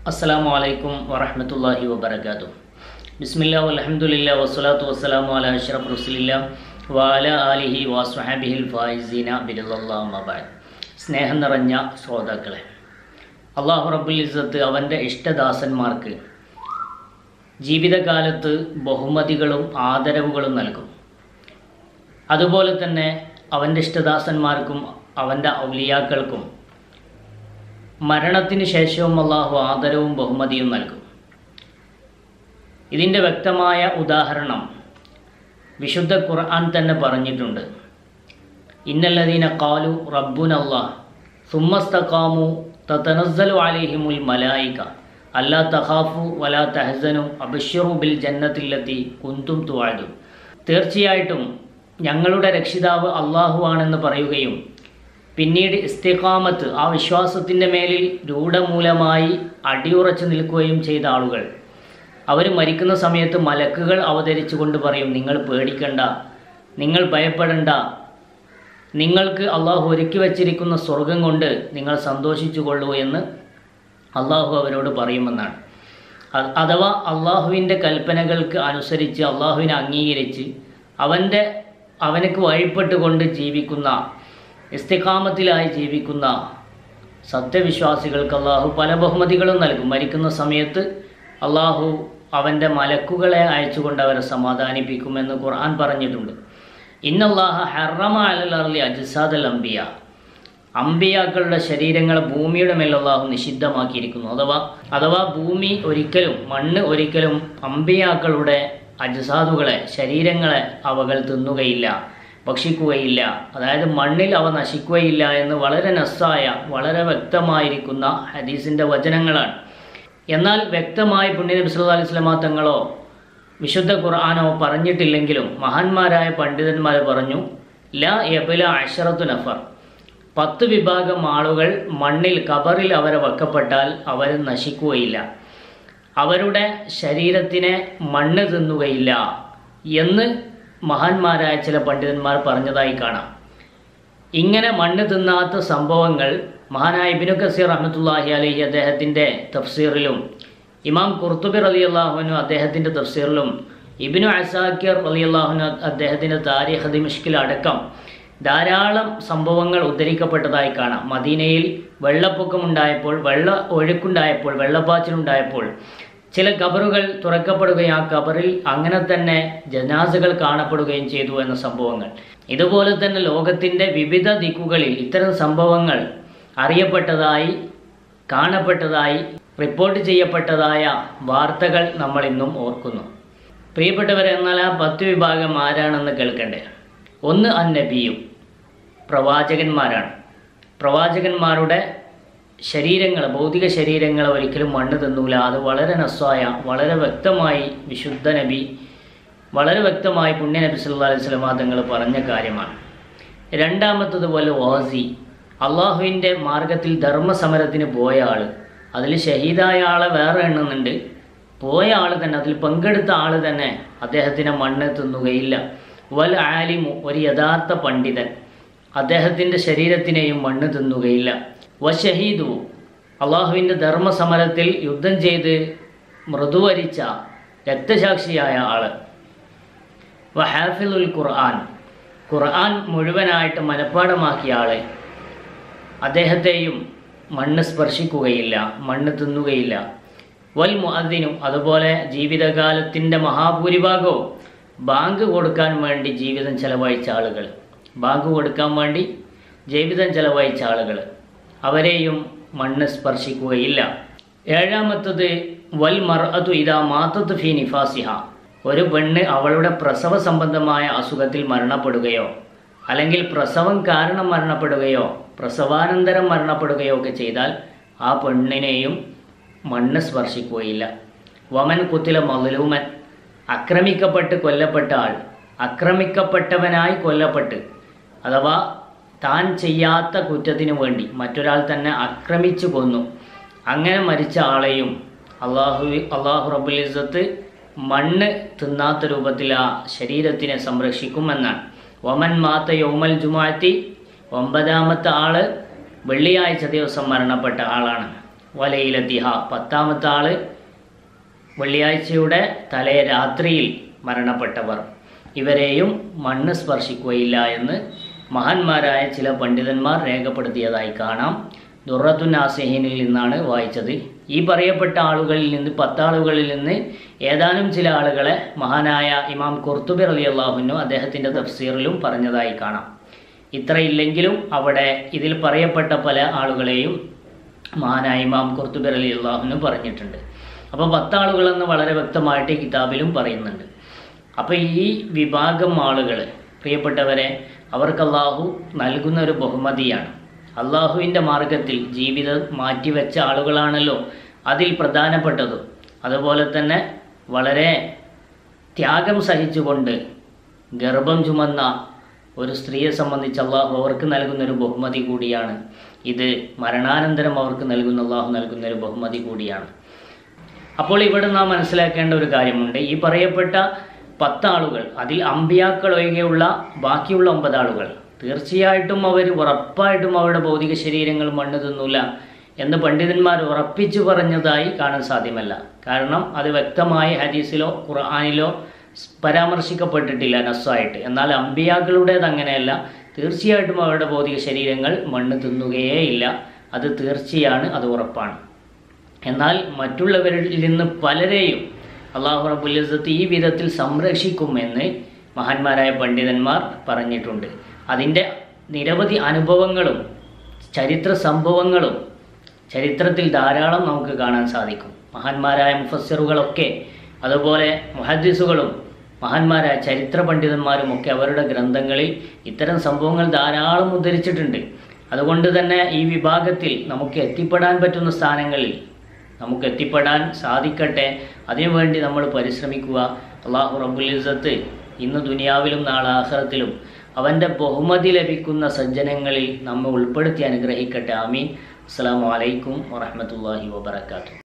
അസ്സലാമു അലൈക്കും വറഹ്മത്തുള്ളാഹി വബറകാതുഹു ബിസ്മില്ലാ വൽഹംദുലില്ലാ വസ്സലാത്തു വസ്സലാമു അലാ അഷ്റഫ് റസൂലില്ലാ വഅല ആലിഹി വസ്വഹബിഹിൽ ഫായിസീന ബിറല്ലാഹു മബഅദ് സ്നേഹം നിറഞ്ഞ ശ്രോതാക്കളെ അള്ളാഹു റബ്ബുൽ ഇസ്സത്ത് അവൻ്റെ ഇഷ്ടദാസന്മാർക്ക് ജീവിതകാലത്ത് ബഹുമതികളും ആദരവുകളും നൽകും അതുപോലെ തന്നെ അവൻ്റെ ഇഷ്ടദാസന്മാർക്കും അവൻ്റെ ഔലിയാക്കൾക്കും മരണത്തിന് ശേഷവും അള്ളാഹു ആദരവും ബഹുമതിയും നൽകും ഇതിൻ്റെ വ്യക്തമായ ഉദാഹരണം വിശുദ്ധ ഖുർആൻ തന്നെ പറഞ്ഞിട്ടുണ്ട് ഇന്നല്ലദീന കാലു റബ്ബുൻ അള്ളാഹ് സുമ്മസ്തഖാമു തതനസ്സലു അലൈഹിമുൽ മലായിക അല്ലാ തഖാഫു വലാ തഹസനു അബിഷ്യറു ബിൽ ജന്നത്തില്ലത്തി കുന്തും തുവാഴും തീർച്ചയായിട്ടും ഞങ്ങളുടെ രക്ഷിതാവ് അള്ളാഹു ആണെന്ന് പറയുകയും പിന്നീട് ഇസ്തിഖാമത്ത് ആ വിശ്വാസത്തിൻ്റെ മേലിൽ രൂഢമൂലമായി അടിയുറച്ചു നിൽക്കുകയും ചെയ്ത ആളുകൾ അവർ മരിക്കുന്ന സമയത്ത് മലക്കുകൾ അവതരിച്ചുകൊണ്ട് പറയും നിങ്ങൾ പേടിക്കണ്ട നിങ്ങൾ ഭയപ്പെടണ്ട നിങ്ങൾക്ക് അള്ളാഹു ഒരുക്കി വച്ചിരിക്കുന്ന സ്വർഗം കൊണ്ട് നിങ്ങൾ സന്തോഷിച്ചു കൊള്ളൂ എന്ന് അള്ളാഹു അവരോട് പറയുമെന്നാണ് അ- അഥവാ അള്ളാഹുവിൻ്റെ കൽപ്പനകൾക്ക് അനുസരിച്ച് അള്ളാഹുവിനെ അംഗീകരിച്ച് അവൻ്റെ അവനക്ക് വഴിപ്പെട്ടുകൊണ്ട് ജീവിക്കുന്ന ഇസ്തിഖാമത്തിലായി ജീവിക്കുന്ന സത്യവിശ്വാസികൾക്ക് അള്ളാഹു പല ബഹുമതികളും നൽകും മരിക്കുന്ന സമയത്ത് അള്ളാഹു അവൻ്റെ മലക്കുകളെ അയച്ചുകൊണ്ട് അവരെ സമാധാനിപ്പിക്കുമെന്ന് ഖുർആൻ പറഞ്ഞിട്ടുണ്ട് ഇന്നല്ലാഹ ഹറമ അലൽ അർലി അജ്സാദൽ അംബിയ അമ്പിയാക്കളുടെ ശരീരങ്ങൾ ഭൂമിയുടെ മേൽ അള്ളാഹു നിഷിദ്ധമാക്കിയിരിക്കുന്നു അഥവാ അഥവാ ഭൂമി ഒരിക്കലും മണ്ണ് ഒരിക്കലും അമ്പിയാക്കളുടെ അജസാദുകളെ ശരീരങ്ങളെ അവകൾ തിന്നുകയില്ല ഭക്ഷിക്കുകയില്ല അതായത് മണ്ണിൽ അവ നശിക്കുകയില്ല എന്ന് വളരെ നസ്സായ വളരെ വ്യക്തമായിരിക്കുന്ന ഹദീസിൻ്റെ വചനങ്ങളാണ് എന്നാൽ വ്യക്തമായി പുണ്യനബി സല്ലല്ലാഹു അലൈഹി വസല്ലമ തങ്ങളോ വിശുദ്ധ ഖുർആാനോ പറഞ്ഞിട്ടില്ലെങ്കിലും മഹാന്മാരായ പണ്ഡിതന്മാർ പറഞ്ഞു ല യബല അഷറത്തു നഫർ പത്ത് വിഭാഗം ആളുകൾ മണ്ണിൽ കബറിൽ അവരെ വെക്കപ്പെട്ടാൽ അവർ നശിക്കുകയില്ല അവരുടെ ശരീരത്തിനെ മണ്ണ് തിന്നുകയില്ല എന്ന് മഹാന്മാരായ ചില പണ്ഡിതന്മാർ പറഞ്ഞതായി കാണാം ഇങ്ങനെ മണ്ണ് തിന്നാത്ത സംഭവങ്ങൾ മഹാനായ ഇബിനു കസീർ റഹ്മത്തുല്ലാഹി അലഹി അദ്ദേഹത്തിൻ്റെ തഫ്സീറിലും ഇമാം കുർത്തുബി റലി അള്ളാഹുനു അദ്ദേഹത്തിൻ്റെ തഫ്സീറിലും ഇബിനു അസാക്കിർ റലി അള്ളാഹുനു അദ്ദേഹത്തിൻ്റെ താരിഖ് ദിമിഷ്കിൽ അടക്കം ധാരാളം സംഭവങ്ങൾ ഉദ്ധരിക്കപ്പെട്ടതായി കാണാം മദീനയിൽ വെള്ളപ്പൊക്കമുണ്ടായപ്പോൾ വെള്ള ഒഴുക്കുണ്ടായപ്പോൾ വെള്ളപ്പാച്ചിലുണ്ടായപ്പോൾ ചില കബറുകൾ തുറക്കപ്പെടുകയും ആ കബറിൽ അങ്ങനെ തന്നെ ജനാസകൾ കാണപ്പെടുകയും ചെയ്തു എന്ന സംഭവങ്ങൾ ഇതുപോലെ തന്നെ ലോകത്തിൻ്റെ വിവിധ ദിക്കുകളിൽ ഇത്തരം സംഭവങ്ങൾ അറിയപ്പെട്ടതായി കാണപ്പെട്ടതായി റിപ്പോർട്ട് ചെയ്യപ്പെട്ടതായ വാർത്തകൾ നമ്മൾ ഇന്നും ഓർക്കുന്നു പ്രിയപ്പെട്ടവരെ എന്നാൽ ആ പത്ത് വിഭാഗം ആരാണെന്ന് കേൾക്കണ്ടേ ഒന്ന് അന്നബിയും പ്രവാചകന്മാരാണ് പ്രവാചകന്മാരുടെ ശരീരങ്ങൾ ഭൗതിക ശരീരങ്ങൾ ഒരിക്കലും മണ്ണ് തിന്നൂല അത് വളരെ നസ്വായ വളരെ വ്യക്തമായി വിശുദ്ധ നബി വളരെ വ്യക്തമായി പുണ്യ നബി സല്ലല്ലാഹു അലൈഹി വസല്ലമ തങ്ങൾ പറഞ്ഞ കാര്യമാണ് രണ്ടാമത്തത് പോലെ വാസി അള്ളാഹുവിൻ്റെ മാർഗത്തിൽ ധർമ്മസമരത്തിന് പോയ ആൾ അതിൽ ഷഹീദായ ആളെ വേറെ എണ്ണുന്നുണ്ട് പോയ ആൾ തന്നെ അതിൽ പങ്കെടുത്ത ആൾ തന്നെ അദ്ദേഹത്തിനെ മണ്ണ് തിന്നുകയില്ല വൽ ആലിമു ഒരു യഥാർത്ഥ പണ്ഡിതൻ അദ്ദേഹത്തിൻ്റെ ശരീരത്തിനെയും മണ്ണ് തിന്നുകയില്ല വഷഹീദു അള്ളാഹുവിൻ്റെ ധർമ്മസമരത്തിൽ യുദ്ധം ചെയ്ത് മൃദുവരിച്ച രക്തസാക്ഷിയായ ആള് വഹാഫിലുൽ ഖുർആൻ ഖുർആൻ മുഴുവനായിട്ട് മനഃപ്പാടമാക്കിയ ആള് അദ്ദേഹത്തെയും മണ്ണ് സ്പർശിക്കുകയില്ല മണ്ണ് തിന്നുകയില്ല വൽ മുഅദ്ദിനും അതുപോലെ ജീവിതകാലത്തിൻ്റെ മഹാഭൂരിഭാഗവും ബാങ്ക് കൊടുക്കാൻ വേണ്ടി ജീവിതം ചെലവഴിച്ച ആളുകൾ ബാങ്ക് കൊടുക്കാൻ വേണ്ടി ജീവിതം ചെലവഴിച്ച ആളുകൾ അവരെയും മണ്ണ് സ്പർശിക്കുകയില്ല ഏഴാമത്തത് വൽ മർഅതു ഇതാ മാത്തത്ത് ഫി നിഫാസിഹ ഒരു പെണ്ണ് അവളുടെ പ്രസവ സംബന്ധമായ അസുഖത്തിൽ മരണപ്പെടുകയോ അല്ലെങ്കിൽ പ്രസവം കാരണം മരണപ്പെടുകയോ പ്രസവാനന്തരം മരണപ്പെടുകയോ ഒക്കെ ചെയ്താൽ ആ പെണ്ണിനെയും മണ്ണ് സ്പർശിക്കുകയില്ല വമൻ കുത്തില മലൂമൻ ആക്രമിക്കപ്പെട്ട് കൊല്ലപ്പെട്ട ആൾ ആക്രമിക്കപ്പെട്ടവനായി കൊല്ലപ്പെട്ട് അഥവാ താൻ ചെയ്യാത്ത കുറ്റത്തിനു വേണ്ടി മറ്റൊരാൾ തന്നെ ആക്രമിച്ചു കൊന്നു അങ്ങനെ മരിച്ച ആളെയും അള്ളാഹു അള്ളാഹു റബുൽ ഇസ്സത്ത് മണ്ണ് തിന്നാത്ത രൂപത്തിൽ ആ ശരീരത്തിനെ സംരക്ഷിക്കുമെന്നാണ് ഒമൻ മാത്ത യൗമൽ ജുമാത്തി ഒമ്പതാമത്തെ ആള് വെള്ളിയാഴ്ച ദിവസം മരണപ്പെട്ട ആളാണ് വലയിലെത്തിഹ പത്താമത്തെ ആള് വെള്ളിയാഴ്ചയുടെ തലേ രാത്രിയിൽ മരണപ്പെട്ടവർ ഇവരെയും മണ്ണ് സ്പർശിക്കുകയില്ല എന്ന് മഹാന്മാരായ ചില പണ്ഡിതന്മാർ രേഖപ്പെടുത്തിയതായി കാണാം ദുറത്തുൻ നാസിഹീനിൽ നിന്നാണ് വായിച്ചത് ഈ പറയപ്പെട്ട ആളുകളിൽ നിന്ന് പത്താളുകളിൽ നിന്ന് ഏതാനും ചില ആളുകളെ മഹാനായ ഇമാം കുർത്തുബി അലി അള്ളാഹുനു അദ്ദേഹത്തിൻ്റെ തഫ്സീറിലും പറഞ്ഞതായി കാണാം ഇത്രയില്ലെങ്കിലും അവിടെ ഇതിൽ പറയപ്പെട്ട പല ആളുകളെയും മഹാനായ ഇമാം കുർത്തുബി അലി അള്ളാഹുനു പറഞ്ഞിട്ടുണ്ട് അപ്പോൾ പത്താളുകളെന്ന് വളരെ വ്യക്തമായിട്ട് ഈ കിതാബിലും പറയുന്നുണ്ട് അപ്പോൾ ഈ വിഭാഗം ആളുകൾ പ്രിയപ്പെട്ടവരെ അവർക്ക് അള്ളാഹു നൽകുന്ന ഒരു ബഹുമതിയാണ് അള്ളാഹുവിൻ്റെ മാർഗത്തിൽ ജീവിതം മാറ്റിവെച്ച ആളുകളാണല്ലോ അതിൽ പ്രധാനപ്പെട്ടതും അതുപോലെ തന്നെ വളരെ ത്യാഗം സഹിച്ചുകൊണ്ട് ഗർഭം ചുമന്ന ഒരു സ്ത്രീയെ സംബന്ധിച്ച് അള്ളാഹു അവർക്ക് നൽകുന്ന ഒരു ബഹുമതി കൂടിയാണ് ഇത് മരണാനന്തരം അവർക്ക് നൽകുന്ന അള്ളാഹു നൽകുന്ന ഒരു ബഹുമതി കൂടിയാണ് അപ്പോൾ ഇവിടെ നാം മനസ്സിലാക്കേണ്ട ഒരു കാര്യമുണ്ട് ഈ പറയപ്പെട്ട പത്താളുകൾ അതിൽ അമ്പിയാക്കൾ ഒഴികെയുള്ള ബാക്കിയുള്ള ഒമ്പത് ആളുകൾ തീർച്ചയായിട്ടും അവർ ഉറപ്പായിട്ടും അവരുടെ ഭൗതിക ശരീരങ്ങൾ മണ്ണ് തിന്നൂല എന്ന് പണ്ഡിതന്മാർ ഉറപ്പിച്ചു പറഞ്ഞതായി കാണാൻ സാധ്യമല്ല കാരണം അത് വ്യക്തമായി ഹദീസിലോ ഖുർആാനിലോ പരാമർശിക്കപ്പെട്ടിട്ടില്ല നസ്സായിട്ട് എന്നാൽ അമ്പിയാക്കളുടേത് അങ്ങനെയല്ല തീർച്ചയായിട്ടും അവരുടെ ഭൗതിക ശരീരങ്ങൾ മണ്ണ് തിന്നുകയേ ഇല്ല അത് തീർച്ചയാണ് അത് ഉറപ്പാണ് എന്നാൽ മറ്റുള്ളവരിൽ നിന്ന് പലരെയും അള്ളാഹു റബുലിസത്ത് ഈ വിധത്തിൽ സംരക്ഷിക്കുമെന്ന് മഹാന്മാരായ പണ്ഡിതന്മാർ പറഞ്ഞിട്ടുണ്ട് അതിൻ്റെ നിരവധി അനുഭവങ്ങളും ചരിത്ര സംഭവങ്ങളും ചരിത്രത്തിൽ ധാരാളം നമുക്ക് കാണാൻ സാധിക്കും മഹാന്മാരായ മുഫസ്സിറുകളൊക്കെ അതുപോലെ മുഹദ്ദിസുകളും മഹാന്മാരായ ചരിത്ര പണ്ഡിതന്മാരും ഒക്കെ അവരുടെ ഗ്രന്ഥങ്ങളിൽ ഇത്തരം സംഭവങ്ങൾ ധാരാളം ഉദ്ധരിച്ചിട്ടുണ്ട് അതുകൊണ്ട് തന്നെ ഈ വിഭാഗത്തിൽ നമുക്ക് എത്തിപ്പെടാൻ പറ്റുന്ന സ്ഥാനങ്ങളിൽ നമുക്ക് എത്തിപ്പെടാൻ സാധിക്കട്ടെ അതിനുവേണ്ടി നമ്മൾ പരിശ്രമിക്കുക അള്ളാഹു റബുലിസത്ത് ഇന്ന് ദുനിയാവിലും നാളെ ആഹ്റത്തിലും അവൻ്റെ ബഹുമതി ലഭിക്കുന്ന സജ്ജനങ്ങളിൽ നമ്മെ ഉൾപ്പെടുത്തി അനുഗ്രഹിക്കട്ടെ ആമീൻ അസ്സാം വലൈക്കും വറഹമത്തല്ലാഹി വാബർക്കാത്തു